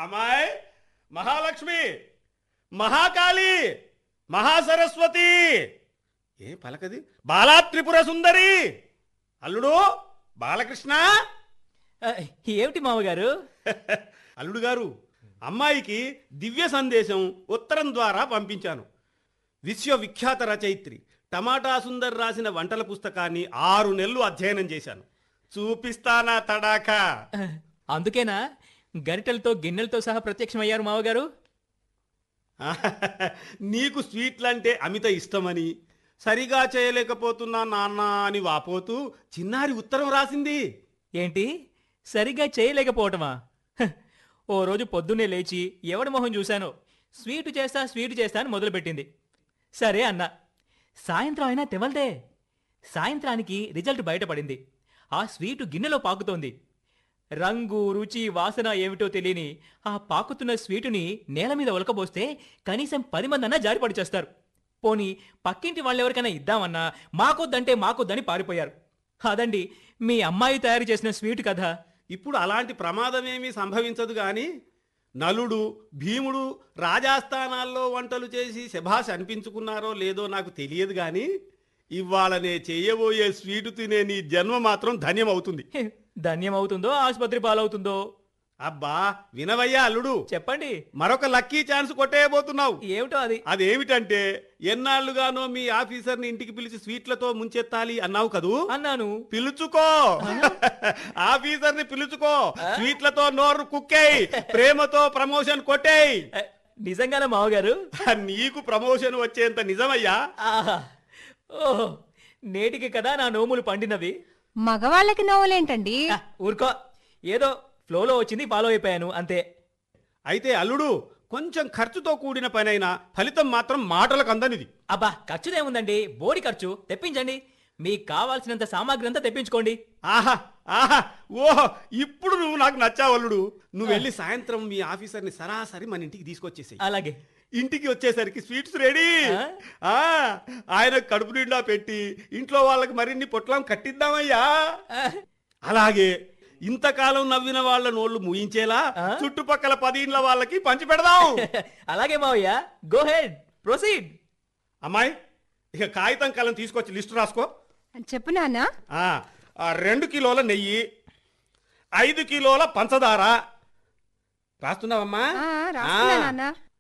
అమ్మాయి మహాలక్ష్మి మహాకాళి మహాసరస్వతి ఏ పలకది బాలా త్రిపుర సుందరి అల్లుడు బాలకృష్ణ ఆ, ఏమిటి మామగారు అల్లుడు గారు అమ్మాయికి దివ్య సందేశం ఉత్తరం ద్వారా పంపించాను విశ్వవిఖ్యాత రచయిత్రి టమాటా సుందర్ రాసిన వంటల పుస్తకాన్ని ఆరు నెలలు అధ్యయనం చేశాను చూపిస్తానా తడాకా అందుకేనా గరిటెలతో గిన్నెలతో సహా ప్రత్యక్షమయ్యారు మామగారు నీకు స్వీట్లంటే అమిత ఇష్టమని సరిగా చేయలేకపోతున్నా నాన్న అని వాపోతూ చిన్నారి ఉత్తరం రాసింది ఏంటి సరిగ్గా చేయలేకపోవటమా హ, ఓ రోజు పొద్దున్నే లేచి ఎవడి మొహం చూశానో స్వీటు చేస్తా స్వీటు చేస్తా అని మొదలుపెట్టింది సరే అన్నా సాయంత్రం అయినా తెవల్దే సాయంత్రానికి రిజల్ట్ బయటపడింది ఆ స్వీటు గిన్నెలో పాకుతోంది రంగు రుచి వాసన ఏమిటో తెలియని ఆ పాకుతున్న స్వీటుని నేల మీద ఉలకబోస్తే కనీసం పది మందన్నా జారిపడి చేస్తారు పోనీ పక్కింటి వాళ్ళెవరికైనా ఇద్దామన్నా మాకొద్దంటే మాకొద్దని పారిపోయారు అదండి మీ అమ్మాయి తయారు చేసిన స్వీట్ కథ ఇప్పుడు అలాంటి ప్రమాదమేమీ సంభవించదు గాని నలుడు భీముడు రాజాస్థానాల్లో వంటలు చేసి శభాష్ అనిపించుకున్నారో లేదో నాకు తెలియదు గాని ఇవాళనే చేయబోయే స్వీటు తినే నీ జన్మ మాత్రం ధన్యమవుతుంది హె, ధన్యమవుతుందో ఆసుపత్రి పాలవుతుందో అబ్బా వినవయ్యా అల్లుడు చెప్పండి మరొక లక్కీ ఛాన్స్ కొట్టేయబోతున్నావు ఏమిటో అది అదేమిటంటే ఎన్నాళ్లుగానో మీ ఆఫీసర్ని ఇంటికి పిలిచి స్వీట్లతో ముంచెత్తాలి అన్నావు కదూ అన్నాను పిలుచుకో ఆఫీసర్ని పిలుచుకో స్వీట్లతో నోరు కుక్కేయ్ ప్రేమతో ప్రమోషన్ కొట్టేయ్ ఎ, నిజంగానే మావగారు నీకు ప్రమోషన్ వచ్చేంత నిజమయ్యా ఆహా ఓహో నేటికి కదా నా నోములు పండినవి మగవాళ్ళకి నవ్వులేంటండి ఆ, ఊరుకో ఏదో ఫ్లోలో వచ్చింది ఫాలో అయిపోయాను అంతే అయితే అల్లుడు కొంచెం ఖర్చుతో కూడిన పనైనా ఫలితం మాత్రం మాటలకు అందనిది అబ్బా ఖర్చుదేముందండి బోడి ఖర్చు తెప్పించండి మీకు కావాల్సినంత సామాగ్రి అంతా తెప్పించుకోండి ఆహా ఆహా ఓహో ఇప్పుడు నువ్వు నాకు నచ్చావు అల్లుడు నువ్వు వెళ్ళి సాయంత్రం మీ ఆఫీసర్ని సరాసరి మన ఇంటికి తీసుకొచ్చేసేయ్ అలాగే ఇంటికి వచ్చేసరికి స్వీట్స్ రెడీ ఆ? ఆ ఆయన కడుపు నిండా పెట్టి ఇంట్లో వాళ్ళకి మరిన్ని పొట్లం కట్టిద్దామయ్యా ఆ, అలాగే ఇంతకాలం నవ్విన వాళ్ళ నోళ్లు ముయించేలా ఆ? చుట్టుపక్కల పది ఇండ్ల వాళ్ళకి పంచి పెడదాం అలాగే మావయ్య గో హెడ్ ప్రొసీడ్ అమ్మాయి ఇక కాగితం కలం తీసుకొచ్చి లిస్టు రాసుకో చెప్పు నాన్న ఆ, ఆ రెండు కిలోల నెయ్యి ఐదు కిలోల పంచదార రాస్తున్నావమ్మా ఆ, రాస్తున్నా ఆ, నాన్న